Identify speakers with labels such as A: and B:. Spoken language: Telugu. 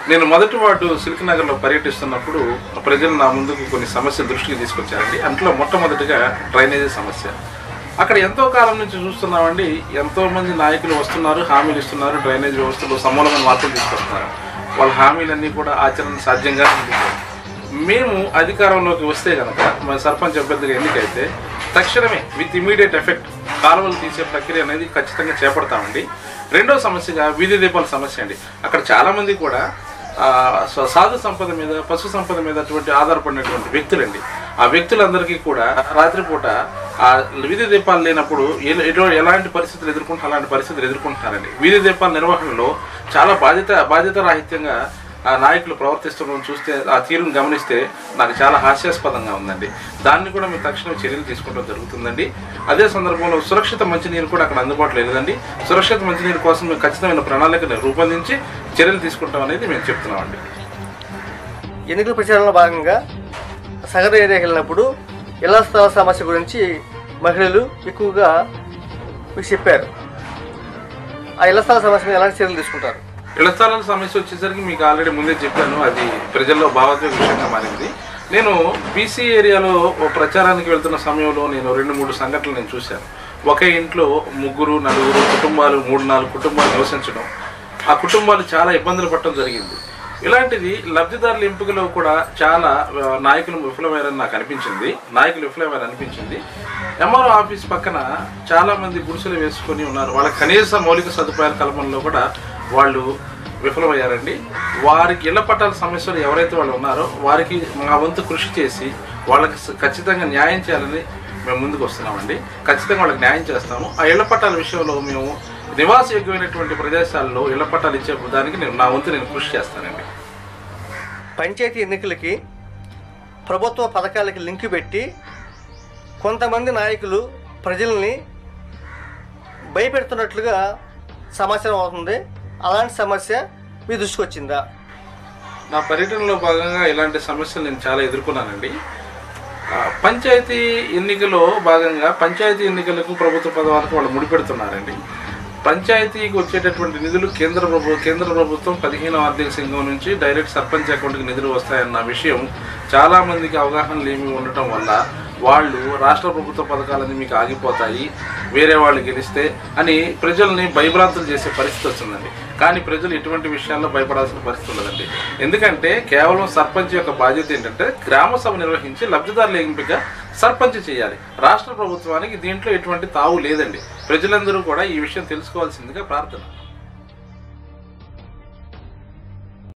A: నేను మొదటి వార్డు సిల్క్ నగర్లో పర్యటిస్తున్నప్పుడు ప్రజలు నా ముందుకు కొన్ని సమస్యలు దృష్టికి తీసుకొచ్చారండి అందులో మొట్టమొదటిగా డ్రైనేజీ సమస్య అక్కడ ఎంతో కాలం నుంచి చూస్తున్నామండి ఎంతో మంది నాయకులు వస్తున్నారు హామీలు ఇస్తున్నారు డ్రైనేజ్ వ్యవస్థలో సమూలమైన మార్పులు తీసుకొస్తున్నారు వాళ్ళ హామీలన్నీ కూడా ఆచరణ సాధ్యంగా ఉంది మేము అధికారంలోకి వస్తే కనుక మన సర్పంచ్ అభ్యర్థిగా ఎన్నికైతే తక్షణమే విత్ ఇమీడియట్ ఎఫెక్ట్ కాలువలు తీసే ప్రక్రియ అనేది ఖచ్చితంగా చేపడతామండి రెండో సమస్యగా వీధి దీపాల సమస్య అండి అక్కడ చాలామంది కూడా ఆ, స- సాధు సంపద మీద పశు సంపద మీద అటువంటి ఆధారపడినటువంటి వ్యక్తులండి ఆ వ్యక్తులందరికీ కూడా రాత్రిపూట ఆ వీధి దీపాలు లేనప్పుడు ఎల- ఎటు- ఎలాంటి పరిస్థితులు ఎదుర్కొంటారు అలాంటి పరిస్థితులు ఎదుర్కొంటున్నారండి వీధి దీపాల నిర్వహణలో చాలా బాధ్యత బాధ్యత రాహిత్యంగా ఆ నాయకులు ప్రవర్తిస్తుండడం చూస్తే ఆ తీరును గమనిస్తే నాకు చాలా హాస్యాస్పదంగా ఉందండి దాన్ని కూడా మేము తక్షణం చర్యలు తీసుకోవడం జరుగుతుందండి అదే సందర్భంలో సురక్షిత మంచినీరు కూడా అక్కడ అందుబాటులో లేదండి సురక్షిత మంచినీరు కోసం మేము ఖచ్చితమైన ప్రణాళికను రూపొందించి చర్యలు తీసుకుంటాం అనేది మేము చెప్తున్నామండి
B: ఎన్నికల ప్రచారంలో భాగంగా సగర ఏరియాకి వెళ్ళినప్పుడు ఇళ్ల స్థల సమస్య గురించి మహిళలు ఎక్కువగా మీకు చెప్పారు ఆ ఇళ్ల స్థల సమస్య మీద ఎలాంటి చర్యలు తీసుకుంటారు
A: ఇళ్ల స్థలాల సమస్య వచ్చేసరికి మీకు ఆల్రెడీ ముందే చెప్పాను అది ప్రజల్లో భావోద్వేగ విషయంగా మారింది నేను బీసీ ఏరియాలో ఓ ప్రచారానికి వెళ్తున్న సమయంలో నేను రెండు మూడు సంఘటనలు నేను చూశాను ఒకే ఇంట్లో ముగ్గురు నలుగురు కుటుంబాలు మూడు నాలుగు కుటుంబాలు నివసించడం ఆ కుటుంబాలు చాలా ఇబ్బందులు పడటం జరిగింది ఇలాంటిది లబ్ధిదారుల ఎంపికలో కూడా చాలా ఆ, నాయకులు విఫలమయ్యారని నాకు అనిపించింది నాయకులు విఫలమయ్యారని అనిపించింది ఎంఆర్ఓ ఆఫీస్ పక్కన చాలా మంది గుడిసెలు వేసుకొని ఉన్నారు వాళ్ళ కనీస మౌలిక సదుపాయాల కల్పనలో కూడా వాళ్ళు విఫలమయ్యారండి వారికి ఇళ్ల పట్టాల సమస్యలు ఎవరైతే వాళ్ళు ఉన్నారో వారికి మా వంతు కృషి చేసి వాళ్ళకి స- ఖచ్చితంగా న్యాయం చేయాలని మేము ముందుకు వస్తున్నామండి ఖచ్చితంగా వాళ్ళకి న్యాయం చేస్తాము ఆ ఇళ్ల పట్టాల విషయంలో మేము నివాసయోగ్యమైనటువంటి ప్రదేశాల్లో ఇళ్ల పట్టాలు ఇచ్చే దానికి నేను నా వంతు నేను కృషి చేస్తానండి
B: పంచాయతీ ఎన్నికలకి ప్రభుత్వ పథకాలకి లింక్ పెట్టి కొంతమంది నాయకులు ప్రజల్ని భయపెడుతున్నట్లుగా సమాచారం అవుతుంది అలాంటి సమస్య మీ దృష్టికి వచ్చిందా
A: నా పర్యటనలో భాగంగా ఇలాంటి సమస్యలు నేను చాలా ఎదుర్కొన్నానండి ఆ, పంచాయతీ ఎన్నికలో భాగంగా పంచాయతీ ఎన్నికలకు ప్రభుత్వ పదవాలకు వాళ్ళు ముడిపెడుతున్నారండి పంచాయతీకి వచ్చేటటువంటి నిధులు కేంద్ర ప్రభు కేంద్ర ప్రభుత్వం పదిహేను ఆర్థిక సంఘం నుంచి డైరెక్ట్ సర్పంచ్ అకౌంట్కి నిధులు వస్తాయన్న విషయం చాలా మందికి అవగాహన లేమి ఉండటం వల్ల వాళ్ళు రాష్ట్ర ప్రభుత్వ పథకాలన్నీ మీకు ఆగిపోతాయి వేరే వాళ్ళు గెలిస్తే అని ప్రజల్ని భయభ్రాంతులు చేసే పరిస్థితి వచ్చిందండి కానీ ప్రజలు ఎటువంటి విషయాల్లో భయపడాల్సిన పరిస్థితి ఉండదండి ఎందుకంటే కేవలం సర్పంచ్ యొక్క బాధ్యత ఏంటంటే గ్రామ సభ నిర్వహించి లబ్ధిదారుల ఎంపిక సర్పంచ్ చేయాలి రాష్ట్ర ప్రభుత్వానికి దీంట్లో ఎటువంటి తావు లేదండి ప్రజలందరూ కూడా ఈ విషయం తెలుసుకోవాల్సిందిగా ప్రార్థన